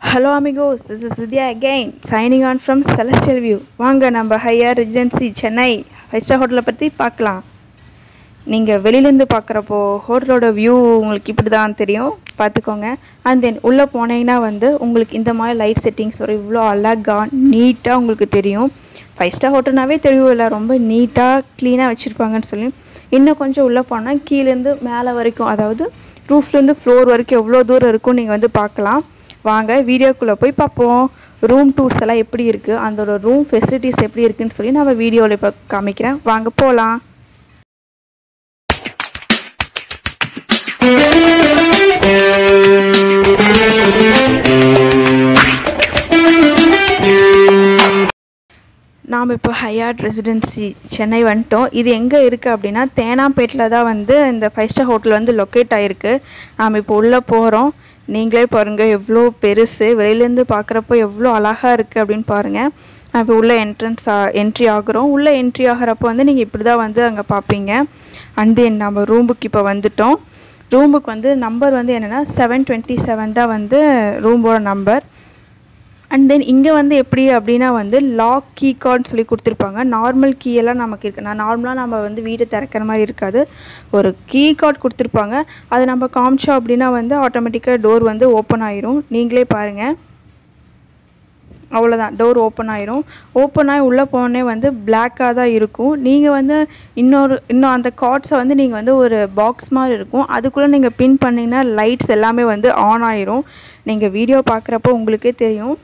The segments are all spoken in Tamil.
hello amigos this is Vidya again signing on from celestial view வாங்க நம்ம Hyatt regency Chennai five star ஹோட்டலை பற்றி பார்க்கலாம் நீங்கள் வெளியிலேருந்து பார்க்குறப்போ ஹோட்டலோட வியூ உங்களுக்கு இப்படி தான் தெரியும் பார்த்துக்கோங்க அண்ட் தென் உள்ளே போனீங்கன்னா வந்து உங்களுக்கு இந்த மாதிரி லைட் செட்டிங்ஸ் வரும் இவ்வளோ அழகாக நீட்டாக உங்களுக்கு தெரியும் ஃபைவ் ஸ்டார் ஹோட்டல்னாவே தெரியும் இல்லை ரொம்ப நீட்டாக க்ளீனாக வச்சுருப்பாங்கன்னு சொல்லி இன்னும் கொஞ்சம் உள்ளே போனால் கீழேருந்து மேலே வரைக்கும் அதாவது ரூஃப்லேருந்து ஃப்ளோர் வரைக்கும் எவ்வளோ தூரம் இருக்கும் நீங்கள் வந்து பார்க்கலாம் வாங்க வீடியோக்குள்ளே போய் பார்ப்போம் ரூம் டூர்ஸ் எல்லாம் எப்படி இருக்குது அதோட ரூம் ஃபெசிலிட்டிஸ் எப்படி இருக்குன்னு சொல்லி நான் வீடியோவில் இப்போ காமிக்கிறேன் வாங்க போகலாம் நாம் இப்போ ஹையார்ட் ரெசிடென்சி சென்னை வந்துட்டோம் இது எங்கே இருக்குது அப்படின்னா தேனாம்பேட்டில் தான் வந்து இந்த ஃபைவ் ஸ்டார் ஹோட்டல் வந்து லொக்கேட் ஆகிருக்கு நாம் இப்போ உள்ளே போகிறோம் நீங்களே பாருங்கள் எவ்வளோ பெருசு வெளியிலேருந்து பார்க்குறப்போ எவ்வளோ அழகாக இருக்குது அப்படின்னு பாருங்கள் நான் இப்போ உள்ளே என்ட்ரன்ஸ் என்ட்ரி ஆகுறோம் உள்ளே என்ட்ரி ஆகிறப்போ வந்து நீங்கள் இப்படி தான் வந்து அங்கே பார்ப்பீங்க அண்ட் தென் நம்ம ரூமுக்கு இப்போ வந்துட்டோம் ரூமுக்கு வந்து நம்பர் வந்து என்னென்னா செவன் டுவெண்ட்டி செவன் தான் வந்து ரூமோட நம்பர் அண்ட் தென் இங்கே வந்து எப்படி அப்படின்னா வந்து லாக் கீ கார்டுன்னு சொல்லி கொடுத்துருப்பாங்க நார்மல் கீ எல்லாம் நமக்கு இருக்குது நான் நார்மலாக நம்ம வந்து வீடு திறக்கிற மாதிரி இருக்காது ஒரு கீ கார்டு கொடுத்துருப்பாங்க அதை நம்ம காமிச்சோம் அப்படின்னா வந்து ஆட்டோமேட்டிக்காக டோர் வந்து ஓப்பன் ஆயிரும் நீங்களே பாருங்கள் அவ்வளோதான் டோர் ஓப்பன் ஆயிரும் ஓப்பன் ஆகி உள்ளே போனே வந்து பிளாக்காக தான் இருக்கும் நீங்கள் வந்து இன்னொரு இன்னும் அந்த கார்ட்ஸை வந்து நீங்கள் வந்து ஒரு பாக்ஸ் மாதிரி இருக்கும் அதுக்குள்ளே நீங்கள் பின் பண்ணிங்கன்னா லைட்ஸ் எல்லாமே வந்து ஆன் ஆயிரும் நீங்கள் வீடியோ பார்க்குறப்போ உங்களுக்கே தெரியும்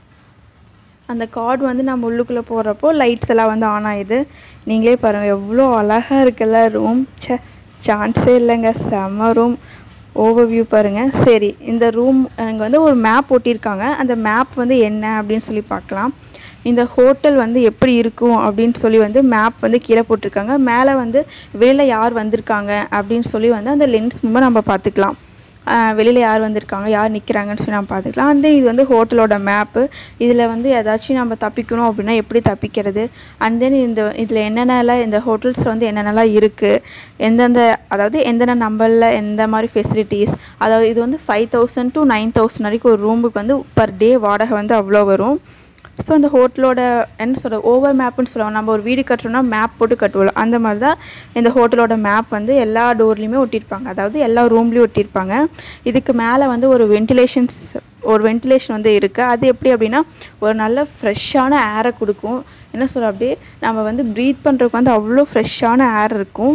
அந்த கார்டு வந்து நம்ம உள்ளுக்குள்ளே போடுறப்போ லைட்ஸ் எல்லாம் வந்து ஆன் ஆயிடுது நீங்களே பாருங்கள் எவ்வளோ அழகாக இருக்குல்ல ரூம் சே சான்ஸே இல்லைங்க செம்ம ரூம் ஓவர் வியூ பாருங்கள் சரி இந்த ரூம் அங்கே வந்து ஒரு மேப் ஒட்டியிருக்காங்க அந்த மேப் வந்து என்ன அப்படின்னு சொல்லி பார்க்கலாம் இந்த ஹோட்டல் வந்து எப்படி இருக்கும் அப்படின்னு சொல்லி வந்து மேப் வந்து கீழே போட்டிருக்காங்க மேலே வந்து வெளியில் யார் வந்திருக்காங்க அப்படின்னு சொல்லி வந்து அந்த லென்ஸ் மூலமாக நம்ம பார்த்துக்கலாம் வெளியில் யார் வந்திருக்காங்க யார் நிற்கிறாங்கன்னு சொல்லி நம்ம பார்த்துக்கலாம் அந்த இது வந்து ஹோட்டலோட மேப்பு இதில் வந்து ஏதாச்சும் நம்ம தப்பிக்கணும் அப்படின்னா எப்படி தப்பிக்கிறது அண்ட் தென் இந்த இதில் என்னென்னலாம் இந்த ஹோட்டல்ஸ் வந்து என்னென்னலாம் இருக்குது எந்தெந்த அதாவது எந்தெந்த நம்பரில் எந்த மாதிரி ஃபெசிலிட்டிஸ் அதாவது இது வந்து five thousand to nine thousand வரைக்கும் ஒரு ரூமுக்கு வந்து பர் டே வாடகை வந்து அவ்வளோ வரும் ஸோ அந்த ஹோட்டலோட என்ன சொல்ற ஓவர் மேப்புன்னு சொல்லுவாங்க நம்ம ஒரு வீடு கட்டுறோம்னா மேப் போட்டு கட்டுவோம் அந்த மாதிரி தான் இந்த ஹோட்டலோட மேப் வந்து எல்லா டோர்லேயுமே ஒட்டியிருப்பாங்க அதாவது எல்லா ரூம்லேயும் ஒட்டியிருப்பாங்க இதுக்கு மேலே வந்து ஒரு வென்டிலேஷன்ஸ் ஒரு வென்டிலேஷன் வந்து இருக்குது அது எப்படி அப்படின்னா ஒரு நல்ல ஃப்ரெஷ்ஷான ஏரை கொடுக்கும் என்ன சொல்ல அப்படியே நம்ம வந்து ப்ரீத் பண்ணுறதுக்கு வந்து அவ்வளோ ஃப்ரெஷ்ஷான ஏர் இருக்கும்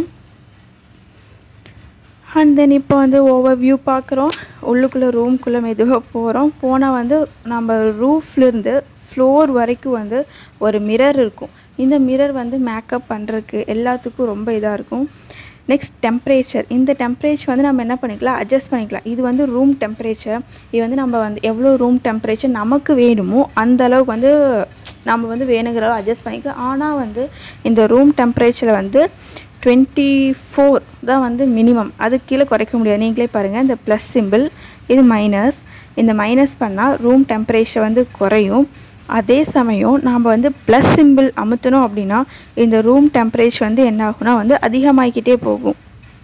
அண்ட் தென் இப்போ வந்து ஓவர் வியூ பார்க்குறோம் உள்ளுக்குள்ளே ரூம்குள்ளே மெதுவாக போகிறோம் போனால் வந்து நம்ம ரூஃப்லேருந்து ஃப்ளோர் வரைக்கும் வந்து ஒரு மிரர் இருக்கும் இந்த மிரர் வந்து மேக்கப் பண்ணுறதுக்கு எல்லாத்துக்கும் ரொம்ப இதாக இருக்கும் நெக்ஸ்ட் டெம்பரேச்சர் இந்த டெம்பரேச்சர் வந்து நம்ம என்ன பண்ணிக்கலாம் அட்ஜஸ்ட் பண்ணிக்கலாம் இது வந்து ரூம் டெம்பரேச்சர் இது வந்து நம்ம வந்து எவ்வளோ ரூம் டெம்பரேச்சர் நமக்கு வேணுமோ அந்த அளவுக்கு வந்து நம்ம வந்து வேணுங்கிற அளவு அட்ஜஸ்ட் பண்ணிக்கலாம் ஆனால் வந்து இந்த ரூம் டெம்பரேச்சரை வந்து டுவெண்ட்டி ஃபோர் தான் வந்து மினிமம் அதுக்கு கீழே குறைக்க முடியாது நீங்களே பாருங்கள் இந்த ப்ளஸ் சிம்பிள் இது மைனஸ் இந்த மைனஸ் பண்ணால் ரூம் டெம்பரேச்சர் வந்து குறையும் அதே சமயம் நாம் வந்து ப்ளஸ் சிம்பிள் அமுத்தணும் அப்படின்னா இந்த ரூம் டெம்பரேச்சர் வந்து என்ன ஆகும்னா வந்து அதிகமாகிக்கிட்டே போகும்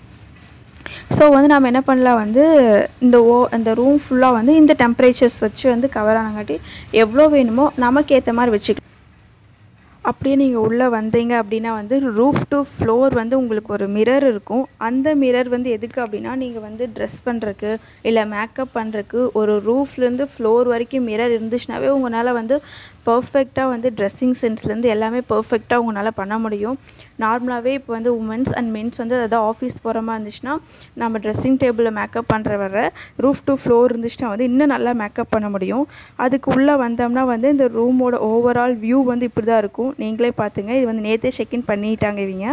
ஸோ வந்து நம்ம என்ன பண்ணலாம் வந்து இந்த ஓ இந்த ரூம் ஃபுல்லாக வந்து இந்த டெம்பரேச்சர்ஸ் வச்சு வந்து கவர் ஆனங்காட்டி எவ்வளோ வேணுமோ நமக்கு ஏற்ற மாதிரி வச்சுக்கலாம் அப்படியே நீங்கள் உள்ளே வந்தீங்க அப்படின்னா வந்து ரூஃப் டு ஃப்ளோர் வந்து உங்களுக்கு ஒரு மிரர் இருக்கும் அந்த மிரர் வந்து எதுக்கு அப்படின்னா நீங்கள் வந்து ட்ரெஸ் பண்ணுறக்கு இல்லை மேக்கப் பண்ணுறக்கு ஒரு ரூஃப்லேருந்து ஃப்ளோர் வரைக்கும் மிரர் இருந்துச்சுனாவே உங்களால் வந்து பர்ஃபெக்டாக வந்து ட்ரெஸ்ஸிங் சென்ஸ்லேருந்து எல்லாமே பர்ஃபெக்டாக உங்களால் பண்ண முடியும் நார்மலாகவே இப்போ வந்து உமன்ஸ் அண்ட் மென்ஸ் வந்து அதாவது ஆஃபீஸ் போகிற மாதிரி இருந்துச்சுன்னா நம்ம ட்ரெஸ்ஸிங் டேபிளில் மேக்கப் பண்ணுற வர ரூஃப் டு ஃப்ளோர் இருந்துச்சுன்னா வந்து இன்னும் நல்லா மேக்கப் பண்ண முடியும் அதுக்கு உள்ளே வந்தோம்னா வந்து இந்த ரூமோட ஓவரால் வியூ வந்து இப்படி தான் இருக்கும் நீங்களே பார்த்துங்க இது வந்து நேற்றே செக்இன் பண்ணிட்டாங்க இவங்க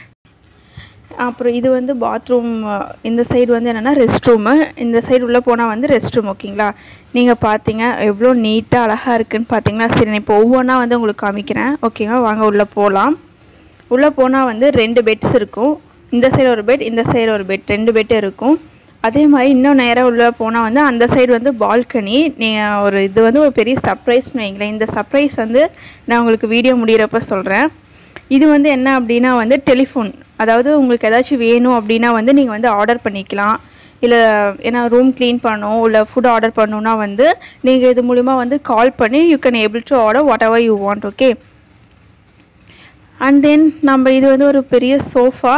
அப்புறம் இது வந்து பாத்ரூம் இந்த சைடு வந்து என்னென்னா ரெஸ்ட் ரூமு இந்த சைடு உள்ளே போனால் வந்து ரெஸ்ட் ரூம் ஓகேங்களா நீங்கள் பார்த்தீங்க எவ்வளோ நீட்டாக அழகாக இருக்குன்னு பார்த்தீங்கன்னா சரி நான் இப்போ ஒவ்வொன்றா வந்து உங்களுக்கு காமிக்கிறேன் ஓகேவா வாங்க உள்ளே போகலாம் உள்ளே போனால் வந்து ரெண்டு பெட்ஸ் இருக்கும் இந்த சைடு ஒரு பெட் இந்த சைடு ஒரு பெட் ரெண்டு பெட் இருக்கும் அதே மாதிரி இன்னும் நேராக உள்ளே போனால் வந்து அந்த சைடு வந்து பால்கனி நீங்கள் ஒரு இது வந்து ஒரு பெரிய சர்ப்ரைஸ்னு வைங்களேன் இந்த சர்ப்ரைஸ் வந்து நான் உங்களுக்கு வீடியோ முடிகிறப்ப சொல்கிறேன் இது வந்து என்ன அப்படின்னா வந்து டெலிஃபோன் அதாவது உங்களுக்கு ஏதாச்சும் வேணும் அப்படின்னா வந்து நீங்கள் வந்து ஆர்டர் பண்ணிக்கலாம் இல்லை ஏன்னா ரூம் க்ளீன் பண்ணணும் இல்லை ஃபுட் ஆர்டர் பண்ணணும்னா வந்து நீங்கள் இது மூலிமா வந்து கால் பண்ணி you can able to order whatever you want okay and then நம்ம இது வந்து ஒரு பெரிய சோஃபா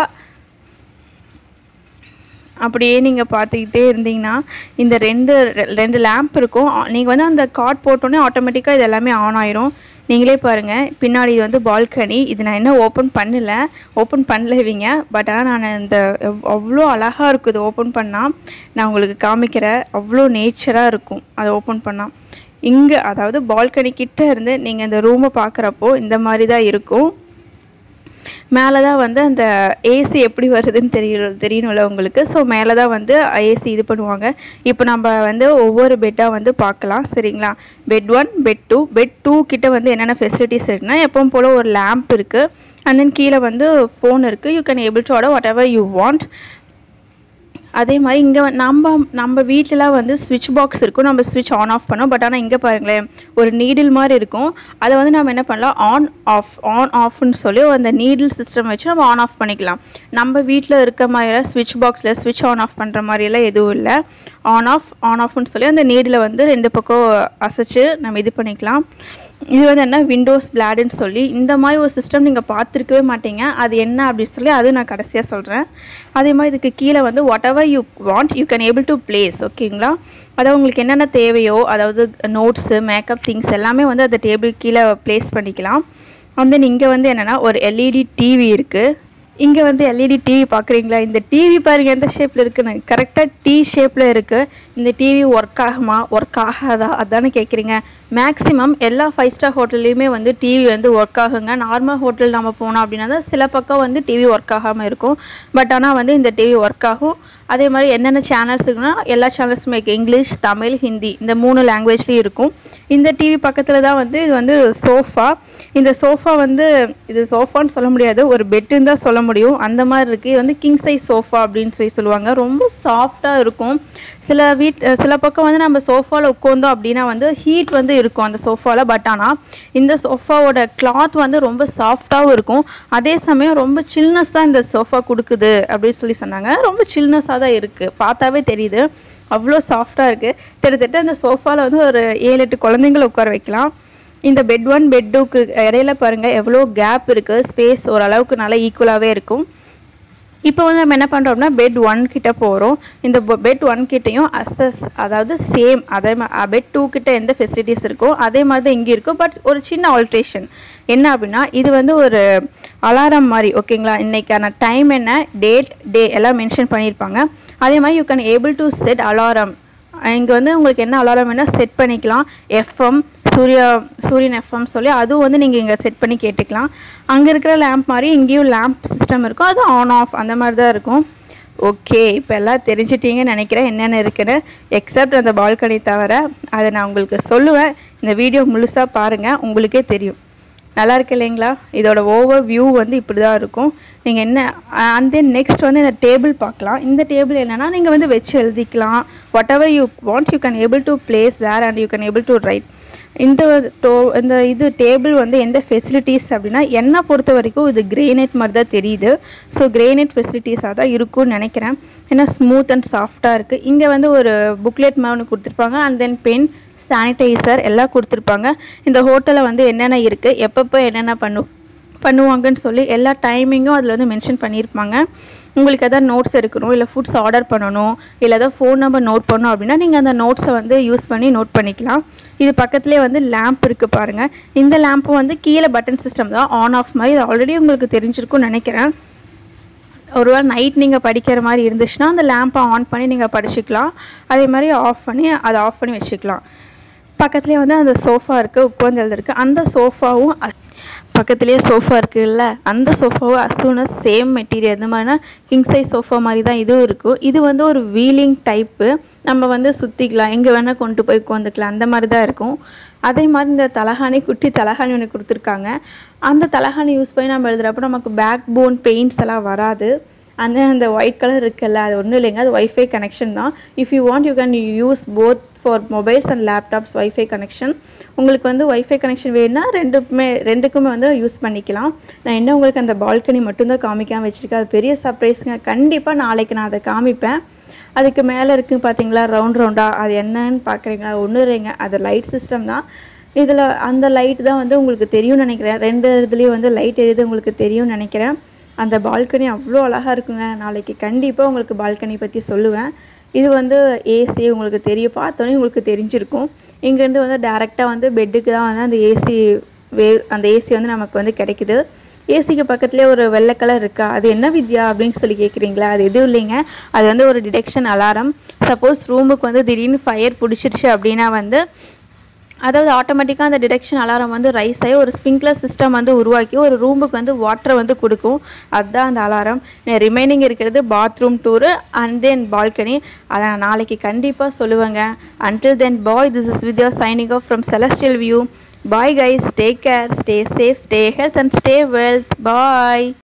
அப்படியே நீங்கள் பார்த்துக்கிட்டே இருந்தீங்கன்னா இந்த ரெண்டு ரெண்டு லேம்ப் இருக்கும் நீங்கள் வந்து அந்த கார்ட் போட்டோன்னே ஆட்டோமேட்டிக்காக இது எல்லாமே ஆன் ஆயிரும் நீங்களே பாருங்கள் பின்னாடி இது வந்து பால்கனி இது நான் இன்னும் ஓப்பன் பண்ணல ஓப்பன் பண்ணல இவங்க பட் ஆனால் நான் இந்த எவ்- அவ்வளோ அழகாக இருக்கும் இது ஓப்பன் பண்ணால் நான் உங்களுக்கு காமிக்கிறேன் அவ்வளோ நேச்சராக இருக்கும் அதை ஓப்பன் பண்ணால் இங்கே அதாவது பால்கனி கிட்ட இருந்து நீங்கள் இந்த ரூமை பார்க்குறப்போ இந்த மாதிரி தான் இருக்கும் மேலே தான் வந்து அந்த ஏசி எப்படி வருதுன்னு தெரியல தெரியணும்ல உங்களுக்கு ஸோ மேலே தான் வந்து ஏசி இது பண்ணுவாங்க இப்போ நம்ம வந்து ஒவ்வொரு பெட்டாக வந்து பார்க்கலாம் சரிங்களா bed one bed two bed two கிட்ட வந்து என்னென்ன ஃபெசிலிட்டிஸ் இருக்குன்னா எப்பவும் போல் ஒரு லேம்ப் இருக்குது அண்ட் தென் கீழே வந்து ஃபோன் இருக்குது you can able to order whatever you want அதே மாதிரி இங்கே நம்ம நம்ம வீட்டிலலாம் வந்து ஸ்விட்ச் பாக்ஸ் இருக்கும் நம்ம ஸ்விட்ச் ஆன் ஆஃப் பண்ணோம் பட் ஆனால் இங்கே பாருங்களேன் ஒரு நீடில் மாதிரி இருக்கும் அதை வந்து நம்ம என்ன பண்ணலாம் ஆன் ஆஃப் ஆன் ஆஃப்னு சொல்லி அந்த நீடில் சிஸ்டம் வச்சு நம்ம ஆன் ஆஃப் பண்ணிக்கலாம் நம்ம வீட்டில் இருக்க மாதிரிலாம் ஸ்விட்ச் பாக்ஸில் ஸ்விட்ச் ஆன் ஆஃப் பண்ணுற மாதிரியெல்லாம் எதுவும் இல்லை ஆன் ஆஃப் ஆன் ஆஃப்னு சொல்லி அந்த நீடில் வந்து ரெண்டு பக்கம் அசைச்சு நம்ம இது பண்ணிக்கலாம் இது வந்து என்ன விண்டோஸ் பிளாடுன்னு சொல்லி இந்த மாதிரி ஒரு சிஸ்டம் நீங்கள் பார்த்துருக்கவே மாட்டீங்க அது என்ன அப்படின்னு சொல்லி அது நான் கடைசியாக சொல்கிறேன் அதே மாதிரி இதுக்கு கீழே வந்து whatever you want you can able to place ஓகேங்களா அதாவது உங்களுக்கு என்னென்ன தேவையோ அதாவது நோட்ஸு மேக்கப் திங்ஸ் எல்லாமே வந்து அந்த டேபிள் கீழே ப்ளேஸ் பண்ணிக்கலாம் and then இங்கே வந்து என்னென்னா ஒரு எல்இடி டிவி இருக்குது இங்கே வந்து எல்இடி டிவி பார்க்குறீங்களா இந்த டிவி பாருங்க எந்த ஷேப்பில் இருக்குன்னு கரெக்டாக டி ஷேப்பில் இருக்குது இந்த டிவி ஒர்க் ஆகுமா ஒர்க் ஆகாதா அதானே கேட்குறீங்க மேக்ஸிமம் எல்லா ஃபைவ் ஸ்டார் ஹோட்டல்லையுமே வந்து டிவி வந்து ஒர்க் ஆகுங்க நார்மல் ஹோட்டல் நம்ம போனோம் அப்படின்னா தான் சில பக்கம் வந்து டிவி ஒர்க் ஆகாமல் இருக்கும் பட் ஆனால் வந்து இந்த டிவி ஒர்க் ஆகும் அதே மாதிரி என்னென்ன சேனல்ஸ் இருக்குன்னா எல்லா சேனல்ஸுமே இருக்குது இங்கிலீஷ் தமிழ் ஹிந்தி இந்த மூணு லாங்குவேஜ்லேயும் இருக்கும் இந்த டிவி பக்கத்தில் தான் வந்து இது வந்து சோஃபா இந்த சோஃபா வந்து இது சோஃபான்னு சொல்ல முடியாது ஒரு பெட்டுன்னு தான் சொல்ல முடியும் அந்த மாதிரி இருக்குது இது வந்து கிங் சைஸ் சோஃபா அப்படின்னு சொல்லி சொல்லுவாங்க ரொம்ப சாஃப்டாக இருக்கும் சில வீட் சில பக்கம் வந்து நம்ம சோஃபாவில் உட்காந்தோம் அப்படின்னா வந்து ஹீட் வந்து இருக்கும் அந்த சோஃபாவில் பட் ஆனால் இந்த சோஃபாவோட கிளாத் வந்து ரொம்ப சாஃப்டாகவும் இருக்கும் அதே சமயம் ரொம்ப சில்னஸ் தான் இந்த சோஃபா கொடுக்குது அப்படின்னு சொல்லி சொன்னாங்க ரொம்ப சில்னஸாக தான் இருக்குது பார்த்தாவே தெரியுது அவ்வளோ சாஃப்டாக இருக்குது கிட்டத்தட்ட அந்த சோஃபாவில் வந்து ஒரு ஏழு எட்டு குழந்தைங்கள உட்கார வைக்கலாம் இந்த பெட் ஒன் பெட் டூக்கு இடையில பாருங்கள் எவ்வளோ கேப் இருக்குது ஸ்பேஸ் ஓரளவுக்கு நல்லா ஈக்குவலாகவே இருக்கும் இப்போ வந்து நம்ம என்ன பண்ணுறோம்னா பெட் ஒன் கிட்ட போகிறோம் இந்த பெட் ஒன் கிட்டேயும் அசஸ் அதாவது சேம் அதே பெட் டூ கிட்ட எந்த ஃபெசிலிட்டிஸ் இருக்கோ அதே மாதிரி தான் இங்கே இருக்கும் பட் ஒரு சின்ன ஆல்ட்ரேஷன் என்ன அப்படின்னா இது வந்து ஒரு அலாரம் மாதிரி ஓகேங்களா இன்னைக்கான டைம் என்ன டேட் டே எல்லாம் மென்ஷன் பண்ணியிருப்பாங்க அதே மாதிரி you can able to set alarm இங்கே வந்து உங்களுக்கு என்ன அலாரம் வேணால் செட் பண்ணிக்கலாம் எஃப்எம் சூர்யா சூரியன் எஃப்எம் சொல்லி அதுவும் வந்து நீங்கள் இங்கே செட் பண்ணி கேட்டுக்கலாம் அங்கே இருக்கிற லேம்ப் மாதிரி இங்கேயும் லேம்ப் சிஸ்டம் இருக்கும் அது ஆன் ஆஃப் அந்த மாதிரி தான் இருக்கும் ஓகே இப்போ எல்லாம் தெரிஞ்சிட்டீங்கன்னு நினைக்கிறேன் என்னென்ன இருக்குன்னு எக்ஸப்ட் அந்த பால்கனி தவிர அதை நான் உங்களுக்கு சொல்லுவேன் இந்த வீடியோ முழுசாக பாருங்கள் உங்களுக்கே தெரியும் நல்லா இருக்கு இல்லைங்களா இதோட ஓவர் வியூ வந்து இப்படி தான் இருக்கும் நீங்கள் என்ன அண்ட் தென் நெக்ஸ்ட் வந்து இந்த டேபிள் பார்க்கலாம் இந்த டேபிள் என்னன்னா நீங்கள் வந்து வச்சு எழுதிக்கலாம் whatever you want you can able to place there and you can able to write இந்த டோ இந்த இது டேபிள் வந்து எந்த ஃபெசிலிட்டிஸ் அப்படின்னா என்னை பொறுத்த வரைக்கும் இது கிரேனைட் மாதிரி தான் தெரியுது ஸோ கிரேனைட் ஃபெசிலிட்டிஸாக தான் இருக்கும்னு நினைக்கிறேன் ஏன்னா ஸ்மூத் அண்ட் சாஃப்டாக இருக்குது இங்கே வந்து ஒரு புக்லெட் மாதிரி ஒன்று கொடுத்துருப்பாங்க அண்ட் தென் பென் சானிடைசர் எல்லாம் கொடுத்துருப்பாங்க இந்த ஹோட்டலில் வந்து என்னென்ன இருக்குது எப்பப்போ என்னென்ன பண்ணு பண்ணுவாங்கன்னு சொல்லி எல்லா டைமிங்கும் அதில் வந்து மென்ஷன் பண்ணியிருப்பாங்க உங்களுக்கு எதாவது நோட்ஸ் எடுக்கணும் இல்லை ஃபுட்ஸ் ஆர்டர் பண்ணணும் இல்லை ஏதாவது ஃபோன் நம்பர் நோட் பண்ணணும் அப்படின்னா நீங்கள் அந்த நோட்ஸை வந்து யூஸ் பண்ணி நோட் பண்ணிக்கலாம் இது பக்கத்துலேயே வந்து லேம்ப் இருக்குது பாருங்கள் இந்த லேம்ப்பு வந்து கீழே பட்டன் சிஸ்டம் தான் ஆன் ஆஃப் மாதிரி இது ஆல்ரெடி உங்களுக்கு தெரிஞ்சிருக்கும்னு நினைக்கிறேன் ஒருவேளை நைட் நீங்கள் படிக்கிற மாதிரி இருந்துச்சுன்னா அந்த லேம்பை ஆன் பண்ணி நீங்கள் படிச்சுக்கலாம் அதே மாதிரி ஆஃப் பண்ணி அதை ஆஃப் பண்ணி வச்சுக்கலாம் பக்கத்துலேயே வந்து அந்த சோஃபா இருக்குது உட்காந்து எழுதிருக்கு அந்த சோஃபாவும் பக்கத்துலேயே சோஃபா இருக்குல்ல அந்த சோஃபாவும் அசூன சேம் மெட்டீரியல் இந்த மாதிரினா கிங் சைஸ் சோஃபா மாதிரி தான் இதுவும் இருக்கும் இது வந்து ஒரு வீலிங் டைப்பு நம்ம வந்து சுற்றிக்கலாம் எங்கே வேணால் கொண்டு போய் உட்காந்துக்கலாம் அந்த மாதிரி தான் இருக்கும் அதே மாதிரி இந்த தலகாணி குட்டி தலகாணி ஒன்று கொடுத்துருக்காங்க அந்த தலகாணி யூஸ் பண்ணி நம்ம எழுதுறப்ப நமக்கு பேக் போன் பெயின்ஸ் எல்லாம் வராது அந்த அந்த ஒயிட் கலர் இருக்குல்ல அது ஒன்றும் இல்லைங்க அது ஒய்ஃபை கனெக்ஷன் தான் if you want you can use both for mobiles and laptops wifi connection உங்களுக்கு வந்து ஒய்ஃபை கனெக்ஷன் வேணும்னா ரெண்டுக்குமே ரெண்டுக்குமே வந்து யூஸ் பண்ணிக்கலாம் நான் என்ன உங்களுக்கு அந்த பால்கனி மட்டும்தான் காமிக்காமல் வச்சுருக்கேன் அது பெரிய சர்ப்ரைஸுங்க கண்டிப்பாக நாளைக்கு நான் அதை காமிப்பேன் அதுக்கு மேலே இருக்கு பார்த்தீங்களா ரவுண்ட் ரவுண்டாக அது என்னன்னு பார்க்குறீங்களா ஒன்றும் இல்லைங்க அது லைட் சிஸ்டம் தான் இதில் அந்த லைட் தான் வந்து உங்களுக்கு தெரியும்னு நினைக்கிறேன் ரெண்டு இதுலேயும் வந்து லைட் எரியுது உங்களுக்கு தெரியும்னு நினைக்கிறேன் அந்த பால்கனி அவ்வளோ அழகாக இருக்குங்க நாளைக்கு கண்டிப்பாக உங்களுக்கு பால்கனி பற்றி சொல்லுவேன் இது வந்து ஏசி உங்களுக்கு தெரியும் பார்த்தோன்னே உங்களுக்கு தெரிஞ்சிருக்கும் இங்கேருந்து வந்து டேரெக்டாக வந்து பெட்டுக்கு தான் வந்து அந்த ஏசி வே அந்த ஏசி வந்து நமக்கு வந்து கிடைக்குது ஏசிக்கு பக்கத்துலேயே ஒரு வெள்ளை கலர் இருக்கா அது என்ன வித்யா அப்படின்னு சொல்லி கேட்குறீங்களா அது எதுவும் இல்லைங்க அது வந்து ஒரு டிடெக்ஷன் அலாரம் சப்போஸ் ரூமுக்கு வந்து திடீர்னு ஃபயர் பிடிச்சிருச்சு அப்படின்னா வந்து அதாவது ஆட்டோமேட்டிக்காக அந்த டிடெக்ஷன் அலாரம் வந்து ரைஸ் ஆகி ஒரு ஸ்ப்ரிங்க்லர் சிஸ்டம் வந்து உருவாக்கி ஒரு ரூமுக்கு வந்து வாட்டரை வந்து கொடுக்கும் அதுதான் அந்த அலாரம் ரிமைனிங் இருக்கிறது bathroom door and then balcony அதை நான் நாளைக்கு கண்டிப்பாக சொல்லுவேங்க until then bye this is Vidya signing off from celestial View bye guys take care stay safe stay health and stay wealth bye